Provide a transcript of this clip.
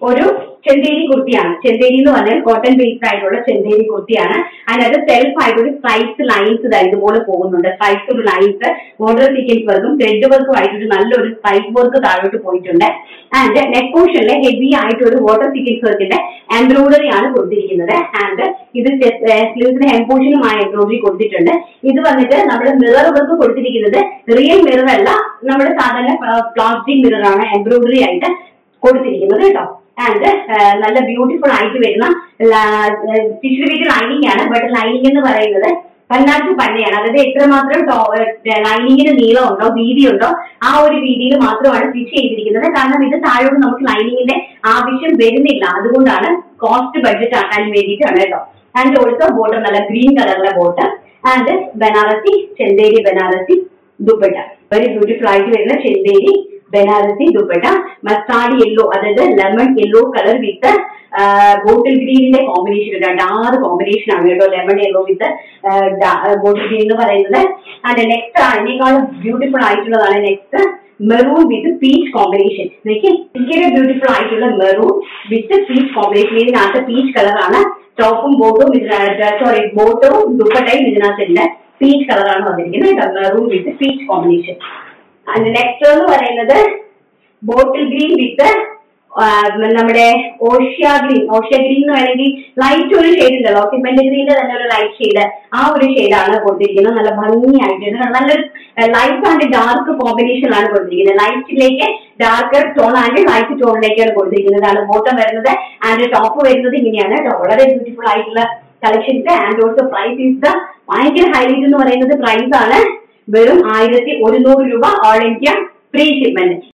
ഒരു ചെന്തേരി കുർത്തിയാണ് ചെന്തേരി എന്ന് പറഞ്ഞാൽ കോട്ടൺ ബേസ്ഡ് ആയിട്ടുള്ള ചെന്തേരി കുർത്തിയാണ് അതിനകത്ത് സെൽഫ് ആയിട്ട് ഒരു സ്ട്രൈപ്സ് ലൈൻസ് ഇതാ ഇതുപോലെ പോകുന്നുണ്ട് സ്ട്രൈപ്സ് ഒരു ലൈൻസ് ബോർഡർ സീക്വൻസ് വർക്കും ത്രെഡ് വർക്കും ആയിട്ടൊരു നല്ലൊരു സ്ട്രൈപ്പ് വർക്ക് താഴോട്ട് പോയിട്ടുണ്ട് ആൻഡ് നെക്ക് പോർഷനിൽ ഹെവി ആയിട്ട് ഒരു വാട്ടർ സീക്വൻസ് വർക്കിന്റെ എംബ്രോയിഡറി ആണ് കൊടുത്തിരിക്കുന്നത് ആൻഡ് ഇത് സ്ലീവ്സിന് ഹെം പോർഷനുമായ എംബ്രോയിഡറി കൊടുത്തിട്ടുണ്ട് ഇത് വന്നിട്ട് നമ്മുടെ മിറർ വർക്ക് കൊടുത്തിരിക്കുന്നത് റിയൽ മിറർ അല്ല നമ്മുടെ സാധാരണ പ്ലാസ്റ്റിക് മിറർ ആണ് എംബ്രോയിഡറി ആയിട്ട് കൊടുത്തിരിക്കുന്നത് കേട്ടോ ആൻഡ് നല്ല ബ്യൂട്ടിഫുൾ ആയിട്ട് വരുന്ന ടിഷ്യൂ വിത്ത് ലൈനിങ് ആണ് ബട്ട് ലൈനിങ് എന്ന് പറയുന്നത് പന്നാട്ട് പന്നയാണ് അതായത് എത്രമാത്രം ലൈനിങ്ങിന് നീളം ഉണ്ടോ വീതി ഉണ്ടോ ആ ഒരു രീതിയിൽ മാത്രമാണ് സ്റ്റിച്ച് ചെയ്തിരിക്കുന്നത് കാരണം ഇത് താഴോട്ട് നമുക്ക് ലൈനിങ്ങിന്റെ ആവശ്യം വരുന്നില്ല അതുകൊണ്ടാണ് കോസ്റ്റ് ബഡ്ജറ്റ് ആക്കാൻ വേണ്ടിയിട്ടാണ് കേട്ടോ ആൻഡ് ഓൾസോ ബോട്ടം നല്ല ഗ്രീൻ കളറിലെ bottom and Banarasi Chanderi Banarasi dupatta very beautiful ആയിട്ട് വരുന്ന ചെന്തേരി ബനാറസി ദുപ്പട്ട മസ്റ്റാർഡ് യെല്ലോ അതായത് lemon yellow colour with bottle ഗ്രീനിന്റെ കോമ്പിനേഷൻ ഉണ്ട് ഡാർക്ക് കോമ്പിനേഷൻ ആണ് കേട്ടോ lemon yellow with bottle green എന്ന് പറയുന്നത് ആൻഡ് നെക്സ്റ്റ് അതിനേക്കാളും ബ്യൂട്ടിഫുൾ ആയിട്ടുള്ളതാണ് next maroon with peach combination നോക്കി ഭയങ്കര ബ്യൂട്ടിഫുൾ ആയിട്ടുള്ള മെറൂൺ വിത്ത് പീച്ച് കോമ്പിനേഷൻ ഇതിനകത്ത് പീച്ച് കളറാണ് ടോപ്പും ബോട്ടും സോറി ബോട്ടും ദുപ്പട്ടയും ഇതിനകത്തുണ്ട് പീച്ച് കളറാണ് വന്നിരിക്കുന്നത് കേട്ടോ maroon with peach combination next എന്ന് പറയുന്നത് ബോട്ടിൽ ഗ്രീൻ വിത്ത് നമ്മുടെ ഓഷ്യ ഗ്രീൻ ഓഷ്യ ഗ്രീൻ എന്ന് വേണമെങ്കിൽ ലൈറ്റ് ഒരു ഷെയ്ഡ് ഉണ്ടല്ലോ സിമെന്റ് ഗ്രീനിന്റെ തന്നെ ഒരു ലൈറ്റ് ഷെയ്ഡ് ആ ഒരു ഷെയ്ഡാണ് കൊടുത്തിരിക്കുന്നത് നല്ല ഭംഗിയായിട്ട് നല്ലൊരു ലൈറ്റ് ആൻഡ് ഡാർക്ക് കോമ്പിനേഷനിലാണ് കൊടുത്തിരിക്കുന്നത് ലൈറ്റിലേക്ക് ഡാർക്ക് ടോൺ ആൻഡ് ലൈറ്റ് ടോണിലേക്കാണ് കൊടുത്തിരിക്കുന്നത് ആണ് ബോട്ടം വരുന്നത് ആൻഡ് ടോപ്പ് വരുന്നത് ഇങ്ങനെയാണ് കേട്ടോ വളരെ ബ്യൂട്ടിഫുൾ ആയിട്ടുള്ള collections and also price is the ഭയങ്കര ഹൈലൈറ്റ് എന്ന് പറയുന്നത് പ്രൈസ് ആണ് വെറും ആയിരത്തി ഒരുന്നൂറ് രൂപ ഓൾ ഇന്ത്യ ഫ്രീ ഷിപ്മെന്റ്